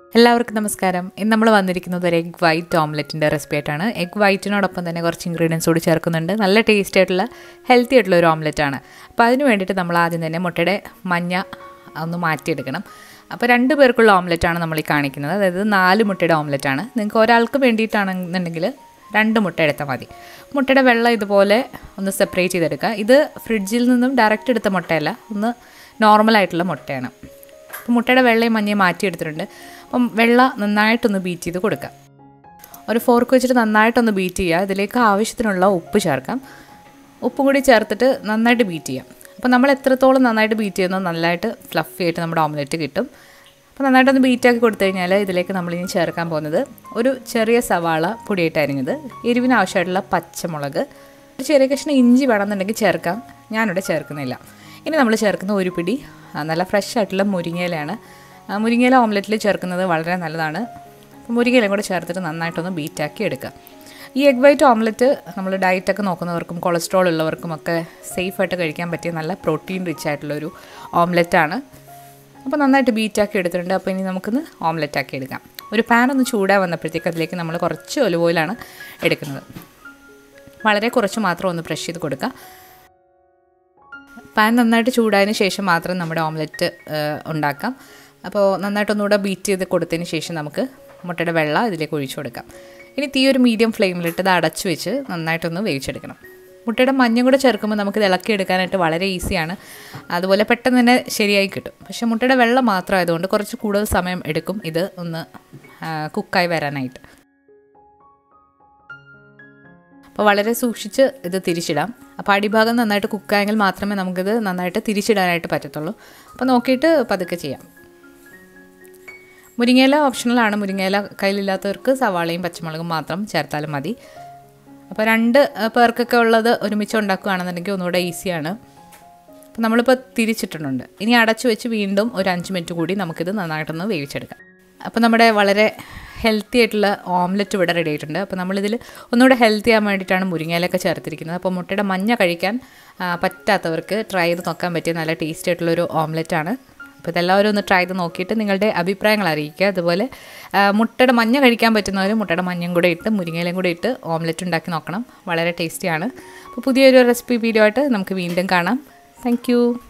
എല്ലാവർക്കും നമസ്കാരം ഇന്ന് നമ്മൾ വന്നിരിക്കുന്നത് ഒരു എഗ് വൈറ്റ് ഓംലെറ്റിൻ്റെ റെസിപ്പി ആയിട്ടാണ് എഗ് വൈറ്റിനോടൊപ്പം തന്നെ കുറച്ച് ഇൻഗ്രീഡിയൻസ് കൂടി ചേർക്കുന്നുണ്ട് നല്ല ടേസ്റ്റ് ആയിട്ടുള്ള ഹെൽത്തി ആയിട്ടുള്ള ഒരു ഓംലെറ്റ് ആണ് അപ്പോൾ അതിന് വേണ്ടിയിട്ട് നമ്മൾ ആദ്യം തന്നെ മുട്ടയുടെ മഞ്ഞ ഒന്ന് മാറ്റിയെടുക്കണം അപ്പോൾ രണ്ട് പേർക്കുള്ള ഓംലെറ്റ് ആണ് നമ്മൾ ഈ കാണിക്കുന്നത് അതായത് നാല് മുട്ടയുടെ ഓംലെറ്റ് ആണ് നിങ്ങൾക്ക് ഒരാൾക്ക് വേണ്ടിയിട്ടാണെന്നുണ്ടെങ്കിൽ രണ്ട് മുട്ട എടുത്താൽ മതി മുട്ടയുടെ വെള്ളം ഇതുപോലെ ഒന്ന് സെപ്പറേറ്റ് ചെയ്തെടുക്കുക ഇത് ഫ്രിഡ്ജിൽ നിന്നും ഡയറക്റ്റ് എടുത്ത മുട്ടയല്ല ഒന്ന് നോർമലായിട്ടുള്ള മുട്ടയാണ് അപ്പോൾ മുട്ടയുടെ വെള്ളയും മഞ്ഞയും മാറ്റിയെടുത്തിട്ടുണ്ട് അപ്പം വെള്ള നന്നായിട്ടൊന്ന് ബീറ്റ് ചെയ്ത് കൊടുക്കുക ഒരു ഫോർക്ക് വെച്ചിട്ട് നന്നായിട്ടൊന്ന് ബീറ്റ് ചെയ്യുക ഇതിലേക്ക് ആവശ്യത്തിനുള്ള ഉപ്പ് ചേർക്കാം ഉപ്പും കൂടി ചേർത്തിട്ട് നന്നായിട്ട് ബീറ്റ് ചെയ്യാം അപ്പോൾ നമ്മൾ എത്രത്തോളം നന്നായിട്ട് ബീറ്റ് ചെയ്യുന്നോ നല്ലതായിട്ട് ഫ്ലഫി ആയിട്ട് നമ്മുടെ ഓംലെറ്റ് കിട്ടും അപ്പോൾ നന്നായിട്ടൊന്ന് ബീറ്റാക്കി കൊടുത്തു കഴിഞ്ഞാൽ ഇതിലേക്ക് നമ്മളിനി ചേർക്കാൻ പോകുന്നത് ഒരു ചെറിയ സവാള പൊടിയായിട്ട് അരിഞ്ഞത് എരിവിന് ആവശ്യമായിട്ടുള്ള പച്ചമുളക് ഒരു ചെറിയ കഷ്ണം ഇഞ്ചി വേണമെന്നുണ്ടെങ്കിൽ ചേർക്കാം ഞാനിവിടെ ചേർക്കുന്നില്ല ഇനി നമ്മൾ ചേർക്കുന്ന ഒരു പിടി ആ, നല്ല ഫ്രഷ് ആയിട്ടുള്ള മുരിങ്ങയിലയാണ് ആ, മുരിങ്ങയില ഓംലെറ്റിൽ ചേർക്കുന്നത് വളരെ നല്ലതാണ് അപ്പോൾ മുരിങ്ങയിലയും കൂടെ ചേർത്തിട്ട് നന്നായിട്ടൊന്ന് ബീറ്റാക്കി എടുക്കുക ഈ എഗ് വൈറ്റ് ഓംലെറ്റ് നമ്മൾ ഡയറ്റൊക്കെ നോക്കുന്നവർക്കും കൊളസ്ട്രോൾ ഉള്ളവർക്കും ഒക്കെ സേഫായിട്ട് കഴിക്കാൻ പറ്റിയ നല്ല പ്രോട്ടീൻ റിച്ച് ആയിട്ടുള്ളൊരു ഓംലെറ്റാണ് അപ്പോൾ നന്നായിട്ട് ബീറ്റാക്കി എടുത്തിട്ടുണ്ട് അപ്പോൾ ഇനി നമുക്കൊന്ന് ഓംലെറ്റ് ആക്കി എടുക്കാം ഒരു പാൻ ഒന്ന് ചൂടായി വന്നപ്പോഴത്തേക്ക് അതിലേക്ക് നമ്മൾ കുറച്ച് ഒലിവ് ഓയിലാണ് എടുക്കുന്നത് വളരെ കുറച്ച് മാത്രം ഒന്ന് ബ്രഷ് ചെയ്ത് കൊടുക്കുക പാൻ നന്നായിട്ട് ചൂടായതിന് ശേഷം മാത്രം നമ്മുടെ ഓംലെറ്റ് ഉണ്ടാക്കാം അപ്പോൾ നന്നായിട്ടൊന്നുകൂടെ ബീറ്റ് ചെയ്ത് കൊടുത്തതിന് ശേഷം നമുക്ക് മുട്ടയുടെ വെള്ള ഇതിലേക്ക് ഒഴിച്ചു കൊടുക്കാം ഇനി തീ ഒരു മീഡിയം ഫ്ലെയിമിലിട്ട് ഇത് അടച്ചു വെച്ച് നന്നായിട്ടൊന്ന് വേവിച്ചെടുക്കണം മുട്ടയുടെ മഞ്ഞയും കൂടെ ചേർക്കുമ്പോൾ നമുക്ക് ഇത് ഇളക്കിയെടുക്കാനായിട്ട് വളരെ ഈസിയാണ് അതുപോലെ പെട്ടെന്ന് തന്നെ ശരിയായി കിട്ടും പക്ഷേ മുട്ടയുടെ വെള്ളം മാത്രമായതുകൊണ്ട് കുറച്ച് കൂടുതൽ സമയം എടുക്കും ഇത് ഒന്ന് കുക്കായി വരാനായിട്ട് അപ്പോൾ വളരെ സൂക്ഷിച്ച് ഇത് തിരിച്ചിടാം അപ്പോൾ അടിഭാഗം നന്നായിട്ട് കുക്കായെങ്കിൽ മാത്രമേ നമുക്കിത് നന്നായിട്ട് തിരിച്ചിടാനായിട്ട് പറ്റത്തുള്ളൂ അപ്പോൾ നോക്കിയിട്ട് പതുക്കെ ചെയ്യാം മുരിങ്ങയില ഓപ്ഷണലാണ് മുരിങ്ങയില കയ്യിലില്ലാത്തവർക്ക് സവാളയും പച്ചമുളകും മാത്രം ചേർത്താലും മതി അപ്പോൾ രണ്ട് പേർക്കൊക്കെ ഉള്ളത് ഒരുമിച്ച് ഉണ്ടാക്കുകയാണെന്നുണ്ടെങ്കിൽ ഒന്നുകൂടെ ഈസിയാണ് അപ്പോൾ നമ്മളിപ്പോൾ തിരിച്ചിട്ടിട്ടുണ്ട് ഇനി അടച്ചു വെച്ച് വീണ്ടും ഒരു അഞ്ച് മിനിറ്റ് കൂടി നമുക്കിത് നന്നായിട്ടൊന്ന് വേവിച്ചെടുക്കാം അപ്പോൾ നമ്മുടെ വളരെ ഹെൽത്തി ആയിട്ടുള്ള ഓംലെറ്റ് ഇവിടെ റെഡി ആയിട്ടുണ്ട് അപ്പോൾ നമ്മളിതിൽ ഒന്നുകൂടെ ഹെൽത്തി ആകാൻ വേണ്ടിയിട്ടാണ് മുരിങ്ങയിലൊക്കെ ചേർത്തിരിക്കുന്നത് അപ്പോൾ മുട്ടയുടെ മഞ്ഞ കഴിക്കാൻ ആ, പറ്റാത്തവർക്ക് ട്രൈ ചെയ്ത് നോക്കാൻ പറ്റിയ നല്ല ടേസ്റ്റ് ആയിട്ടുള്ളൊരു ഓംലെറ്റാണ് അപ്പോൾ ഇതെല്ലാവരും ഒന്ന് ട്രൈ ചെയ്ത് നോക്കിയിട്ട് നിങ്ങളുടെ അഭിപ്രായങ്ങൾ അറിയിക്കുക അതുപോലെ ആ, മുട്ടയുടെ മഞ്ഞ കഴിക്കാൻ പറ്റുന്നവർ മുട്ടയുടെ മഞ്ഞയും കൂടെ ഇട്ട് മുരിങ്ങയിലയും കൂടെ ഇട്ട് ഓംലെറ്റ് ഉണ്ടാക്കി നോക്കണം വളരെ ടേസ്റ്റിയാണ് അപ്പോൾ പുതിയൊരു റെസിപ്പി വീഡിയോ ആയിട്ട് നമുക്ക് വീണ്ടും കാണാം താങ്ക്